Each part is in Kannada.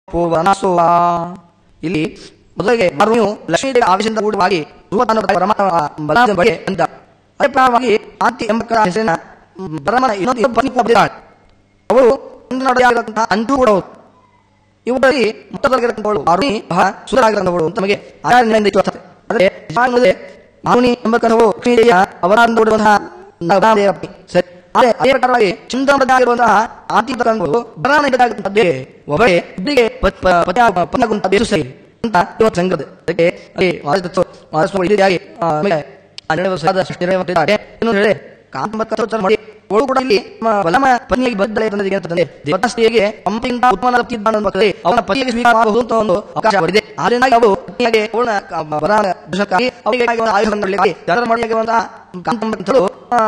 ಪೂರ್ವನಸುವ ಇಲ್ಲಿ ಮೊದಲಿಗೆ ಮಾರುಣಿಯು ಲಕ್ಷ್ಮೀದೇವಿ ಆವೇಶದಿಂದ ಕೂಡವಾಗಿ ಧ್ರುವತನ ಪರಮ ಬಲಾದ ಬಗೆ ಅಂತ ಅದೇ ಪ್ರಾಯವಾಗಿ ಆಂತಿ ಎಂಬ ಹೆಸರಿನ ಪರಮನ ಇನ್ನೊಂದು ಇನ್ನೊಬ್ಬ ಪತ್ನಿ ಕೂಡ ಬಂದಿದ್ದಾಳೆ ಅವಳು ನಡೆಯಾಗಿರತಕ್ಕಂತಹ ಅಂಟು ಕೂಡ ಹೌದು ಇವುಗಳಲ್ಲಿ ಮೊತ್ತದಲ್ಲಿರತಕ್ಕಂಥವಳು ಮಾರುಣಿ ಬಹಳ ಸುಂದರಾಗಿರತಕ್ಕಂಥವಳು ಅಂತ ನಮಗೆ ಆರಾಧನೆಯಿಂದ ಇತ್ತು ಅರ್ಥತೆ ಆದರೆ ನಿಜವಾಗ್ಲೂ ಮಾರುಣಿ ಎಂಬ ಕಥವು ಲಕ್ಷ್ಮೀದೇವಿಯ ಅವರಾಧನೆ ನೋಡುವಂತಹ ನವನಾಮದೇವ ಪತ್ನಿ ಸರಿ ಅದೇ ಅದೇ ಪ್ರಕಾರವಾಗಿ ಚಂದ್ರಮೃತವಾಗಿರುವಂತಹ ಆಂಟಿ ತಕ್ಕಂಥವಳು ಬರಾಣಿದ್ದಾಗಿರುವಂತದ್ದೇ ಒಬ್ಬರೇ ಇಬ್ಬರಿಗೆ ಪತಿಯ ಪತ್ನಿಯಾಗುವಂತಹ ಬೇಸು ಸರಿ ಅಂತ ಇವತ್ತು ಸಂಗತಿ ಅದಕ್ಕೆ ಅಲ್ಲಿ ವಾದಿತತ್ವ ವಾದಿಸುವ ಈ ರೀತಿಯಾಗಿ ಆ, ಆಮೇಲೆ ಹನ್ನೆರಡು ವರ್ಷದ ಸೃಷ್ಟಿದ್ದಾರೆ ಇನ್ನು ಹೇಳಿ ಕಾಂತಮತ್ತ ಮಾಡಿ ಅವಳು ಕೂಡ ಇಲ್ಲಿ ನಮ್ಮ ಬಲಮ ಪತ್ನಿಯಾಗಿ ಬದ್ದಳೆ ತಂದಿದೆ ಅಂತಂದ್ರೆ ದೇವತಾಸ್ತ್ರೀಗೆ ಪಂಪಿಂಗ ಉತ್ಪನ್ನ ತಪ್ಪಿದ್ದಾನ ಮಕ್ಕಳೇ ಅವನ ಪತಿಗೆ ಸ್ವೀಕಾರ ಮಾಡಬಹುದು ಅಂತ ಒಂದು ಅವಕಾಶ ಬರಿದೆ ಆದ್ರಿಂದಾಗಿ ಅವಳು ಪತ್ನಿಯಾಗಿ ಅವಳ ಬರ ದರ್ಶನಕ್ಕಾಗಿ ಅವರಿಗೆ ಆಯುಧ ಮಾಡಲಿಕ್ಕೆ ಜನರ ಮಾಡಲಿಕ್ಕೆ ಕಾಂತಮತ್ತಳು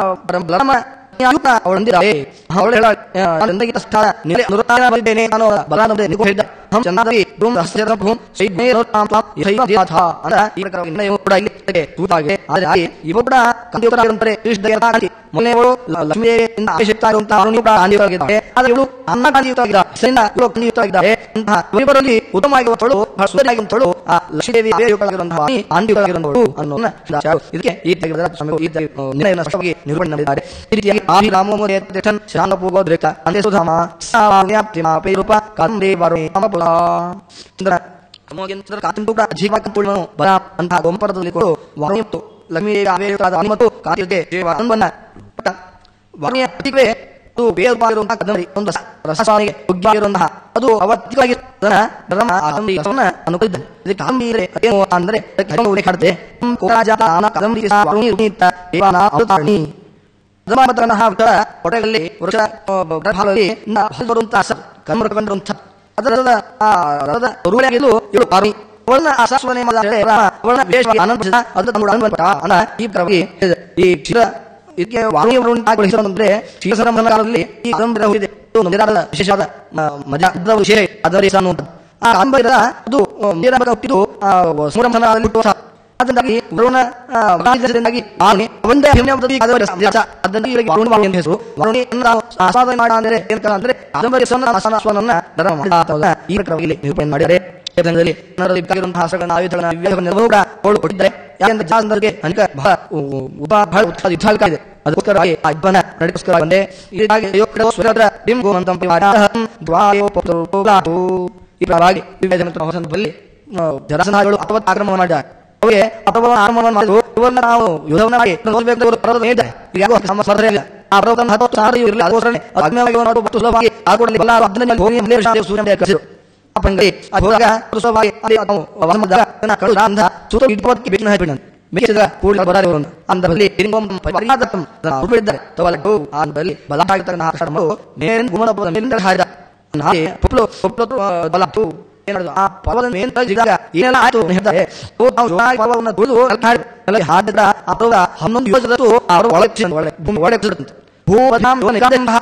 ಬಲಮ ಅವಳು ಅಂದಿದ್ದಾಳೆ ಅವಳು ಹೇಳ ನಂದಗಿತ ಸ್ಥಳ ನಿಲೆ ನುರುತ್ತಾನ ಬಲಿದ್ದೇನೆ ನಾನು ಬಲಾನಂದೆ ನಿಗೋ ಹೇಳಿದ್ದ ಹಂ ಚಂದಾದಿ ಧೂಮ್ ರಹಸ್ಯದ ಭೂಮ್ ಸೈದ್ನೇ ರೋತಾಂ ತಾಂ ಯಥೈವ ದಿಯಾಥ ಅಂತ ಈ ಪ್ರಕಾರವಾಗಿ ನಿರ್ಣಯವು ಕೂಡ ಇಲ್ಲಿ ಇದೆ ತೂತಾಗಿದೆ ಆದರೆ ಹಾಗೆ ಇವು ಕೂಡ ಕಂದಿಯುತರಾಗಿರುತ್ತಾರೆ ಶ್ರೀಷ್ಠ ಮೊದಲನೇವಳು ಲಕ್ಷ್ಮೀದೇವಿಯಿಂದ ಆಶಿಸ್ತಾ ಇರುವಂತಹ ಅವನು ಕೂಡ ಕಾಂದಿಯುತರಾಗಿದ್ದಾರೆ ಆದರೆ ಇವಳು ಅನ್ನ ಕಾಂದಿಯುತರಾಗಿದ್ದಾರೆ ಹೆಸರಿಂದ ಇವಳು ಕಂದಿಯುತರಾಗಿದ್ದಾರೆ ಅಂತಹ ಇವರಿಬ್ಬರಲ್ಲಿ ಉತ್ತಮವಾಗಿರುವವಳು ಬಹಳ ಸುಂದರಿಯಾಗಿರುವವಳು ಆ ಲಕ್ಷ್ಮೀದೇವಿ ಆವೇಯುಗಳಾಗಿರುವಂತಹ ಆಂದಿಯುತರಾಗಿರುವವಳು ಅನ್ನೋದನ್ನ ಶ್ರೀರಾಚಾರ್ಯರು ಇದಕ್ಕೆ ಈ ರೀತಿಯಾಗಿ ಸ್ವಾಮಿ ಈ ರೀತಿಯಾಗಿ ನಿರ್ಣಯವನ್ನು ಸ್ಪಷ್ಟವಾಗಿ ನಿರೂಪಣೆ ಮಾಡಿದ್ದಾರೆ ಈ ರೀತಿಯಾಗಿ ಆಭಿರಾಮೋ ಮುದೇತನ್ ಶಾಂಗಪೂಗೋ ದೃಷ್ಟ ಅಂದೇ ಸುಧಾಮ ಸಾವ್ಯಾಪ್ತಿ ಮಾಪೈರೂಪ ಕಾಂದೇ ವಾರುಣಿ ಅಮಪುಲ ಚಂದ್ರ ಅಮೋಗಿಂದ್ರ ಕಾಂತಿಂಟು ಕೂಡ ಜೀವಕಂತುಳನು ಬರ ಅಂತಹ ಗೊಂಪರದಲ್ಲಿ ಕೊಡು ವಾರುಣಿತ್ತು ಲಕ್ಷ್ಮೀದೇವಿ ಆವೇಯುಗಳಾದ ಅವನಿ ಮತ್ತು ಕಾಂತಿಗೆ ಜೀವ ಅನ್ಬನ್ನ ಪಟ್ಟ ವಾರುಣಿಯ ಪ್ರತಿಕ್ರಿಯೆ ಅದು ಬೇರ್ಪಾಗಿರುವಂತಹ ಕದಂಬರಿ ಒಂದು ರಸಸ್ವಾಮಿಗೆ ಯೋಗ್ಯವಾಗಿರುವಂತಹ ಅದು ಅವತ್ತಿಗಾಗಿ ಧರ್ಮ ಕಾದಂಬರಿ ರಸವನ್ನ ಅನುಕರಿದ್ದಾನೆ ಇದಕ್ಕೆ ಕಾದಂಬರಿ ಏನು ಅಂದ್ರೆ ಅದಕ್ಕೆ ಹಲವು ಉಲ್ಲೇಖ ಮಾಡುತ್ತೆ ಹಂ ಕೋರಾಜಾತ ಆನ ಕಾದಂಬರಿ ಸಹ ವಾರುಣಿ ರುಣಿತ ದೇವಾನ ಅವತಾರಣಿ ಧರ್ಮಪತ್ರನಹ ವಿಠಲ ಹೊಟ್ಟೆಗಳಲ್ಲಿ ವೃಕ್ಷ ಭಾಗದಲ್ಲಿ ಹಲ್ ಬರುವಂತಹ ಸ ಕರ್ಮ ಕಂಡಿರುವಂತಹ ಅದರ ಆ ರಥದ ರುಳಿಯಾಗಿದ್ದು ಇವಳು ಪಾರ್ವಿ ಅವಳನ್ನ ಆಶಾಸ್ವನೆ ಮಾಡಿದ ಅವಳನ್ನ ವಿಶೇಷವಾಗಿ ಆನಂದಿಸಿದ ಅದು ತಮ್ಮ ಅನುಭವ ಅನ್ನ ಈ ಪ್ರವಾಗಿ ಈ ಕ್ಷೀರ ಇದಕ್ಕೆ ವಾರುಣಿಯವರನ್ನು ಹೆಸರಂದ್ರೆ ಕ್ಷೀರಸರಂಭ್ರಮ ಕಾಲದಲ್ಲಿ ಈ ಕಾದಂಬರಿ ಹೋಗಿದೆ ಇದು ನಿರಾಳದ ವಿಶೇಷವಾದ ಮಜಾ ಅದರ ವಿಶೇಷ ಅದರ ಹೆಸರು ಅನ್ನುವಂಥದ್ದು ಆ ಕಾದಂಬರಿದ ಅದು ನೀರಾಗ ಹುಟ್ಟಿದ್ದು ಸಂಭ್ರಮದಲ್ಲಿ ಹುಟ್ಟುವ ಅದರಿಂದಾಗಿ ವರುಣ ಮಗಾದಿಂದಾಗಿ ಆನೆ ಒಂದೇ ಅಭಿನಯದಲ್ಲಿ ಕಾದಂಬರಿ ವ್ಯಾಸ ಅದನ್ನು ಇವರಿಗೆ ವರುಣ ವಾಣಿ ಅಂತ ಹೆಸರು ವರುಣಿ ಆಸ್ವಾದನೆ ಮಾಡ ಅಂದರೆ ಏನು ಕಾರಣ ಅಂದ್ರೆ ಕಾದಂಬರಿ ಸೊನ್ನ ಆಸನಸ್ವನನ್ನ ಧರ್ಮ ಮಾಡಿದ ಈ ಪ್ರಕಾರವಾಗಿ ಇಲ್ಲಿ ನಿರೂಪಣೆ ಮಾಡಿದ್ದಾರೆ ಕ್ಷೇತ್ರದಲ್ಲಿ ಕನ್ನಡದಲ್ಲಿ ಬೇಕಾಗಿರುವಂತಹ ಆಸನಗಳನ್ನ ಆಯುಧಗಳನ್ನ ವಿವೇಕಗಳನ್ನ ಕೂಡ ಅವಳು ಕೊಟ್ಟಿದ್ದಾರೆ ಯಾಕೆಂದ್ರೆ ಜಾನರಿಗೆ ಅನೇಕ ಬಹಳ ಉಪ ಬಹಳ ಉತ್ಸಾಹ ಯುದ್ಧ ಇದೆ ಅದಕ್ಕೋಸ್ಕರವಾಗಿ ಆ ಯುದ್ಧನ ನಡೆಗೋಸ್ಕರ ಬಂದೆ ಹೀಗಾಗಿ ಅಯೋಗ್ಯ ಸ್ವರದ್ರ ಡಿಂ ಗೋಮಂತಂ ಪಿವಾರಾಹಂ ದ್ವಾಯೋ ಪುತ್ರೋ ಈ ಪ್ರಕಾರವಾಗಿ ವಿವೇಚನ ಸಂದರ್ಭದಲ್ಲಿ ಜರಾಸನಾಗಳು ಅಥವಾ ಆಕ್ರಮಣ ಮಾಡಿದ್ದಾರೆ ಅವರಿಗೆ ಅಥವಾ ಆಕ್ರಮಣ ಮಾಡಿದ್ರು ಇವರನ್ನ ನಾವು ಯುದ್ಧವನ್ನ ಮಾಡಿ ನೋಡ್ಬೇಕು ಇವರು ಪರ್ವತ ಮೇಲಿದ್ದಾರೆ ಈಗ ಯಾಕೋ ನಮ್ಮ ಸ್ಪರ್ಧೆ ಇಲ್ಲ ಆ ಪರ್ವತನ ಹತ್ತು ಸಾರು ಇರಲಿಲ್ಲ ಅದಕ್ಕೋಸ್ಕರನೇ ಅಗ್ನಿಯಾಗಿ ನಾವು ಬತ್ತು ಸುಲಭವಾಗಿ ಆ ಕೂಡಲೇ ಬಲ್ಲ ಅದನ್ನ ಹೋಗಿ ಮೇಲೆ ಶಾಲೆ ಸೂರ್ಯ ಕಳಿಸಿದ್ರು ಆ ಪಂಗಡಿ ಅದು ಹೋದಾಗ ಸುಲಭವಾಗಿ ಅಲ್ಲಿ ನಾವು ವನಮದಾಗ ತನ್ನ ಕಡು ಅಂಧ ಸುತ್ತ ಇಟ್ಕೋದಕ್ಕೆ ಬೇಕಿನ ಹೇಳ್ಬಿಟ್ಟು ಬೇಕಿದ ಕೂಡಲೇ ಬರಾರಿ ಅವರು ಅಂತ ಬಲ್ಲಿ ಲಿಂಗೋಂ ಪರಿವಾದತಂ ಉಳಿದಿದ್ದಾರೆ ತವಲಟ್ಟು ಆ ಬಲ್ಲಿ ಬಲಾಗಿರ್ತಕ್ಕಂತಹ ಆಶ್ರಮವು ಮೇಲಿನ ಗುಮನ ಮೇಲಿಂದ ಹಾರಿದ ಹಾಗೆ ಪುಪ್ಲು ಪುಪ್ಲು ಬಲತ್ತು ಏನಾದ್ರು ಆ ಪರ್ವತ ಮೇಲ್ ಜಿಗಾಗ ಏನೆಲ್ಲ ಆಯ್ತು ಹೇಳ್ತಾರೆ ಓ ನಾವು ಜೋರಾಗಿ ಪರ್ವತವನ್ನು ತುಳಿದು ಅಲ್ಲಿ ಅಲ್ಲಿ ಹಾಡಿದ ಆ ಪರ್ವತ ಹನ್ನೊಂದು ಯೋಜದತ್ತು ಅವರ ಒಳಗೆ ಒಳಗೆ ಭೂಮಿ ಒಳಗೆ ಸಿಡುತ್ತೆ ಭೂಪದಾಂ ಯೋನ ನಿಗಾದೆಂಬ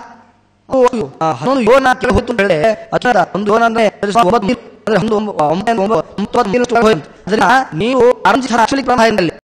ಓ ಹನ್ನೊಂದು ಯೋನ ಕೆಳ ಹೊತ್ತು ಅಂತ ಹೇಳಿದ್ರೆ ಅಥವಾ ಒಂದು ಯೋನ ಅಂದ್ರೆ ಒಂಬತ್ತು ನೀರು ಅಂದ್ರೆ ಒಂದು ಒಂಬತ್ತು ಒಂಬತ್ತು ಒಂಬತ್ತು ನೀರು ಅದನ್ನ ನೀವು ಆರಂಭಿಸಿ ಪ್ರಾರಂಭ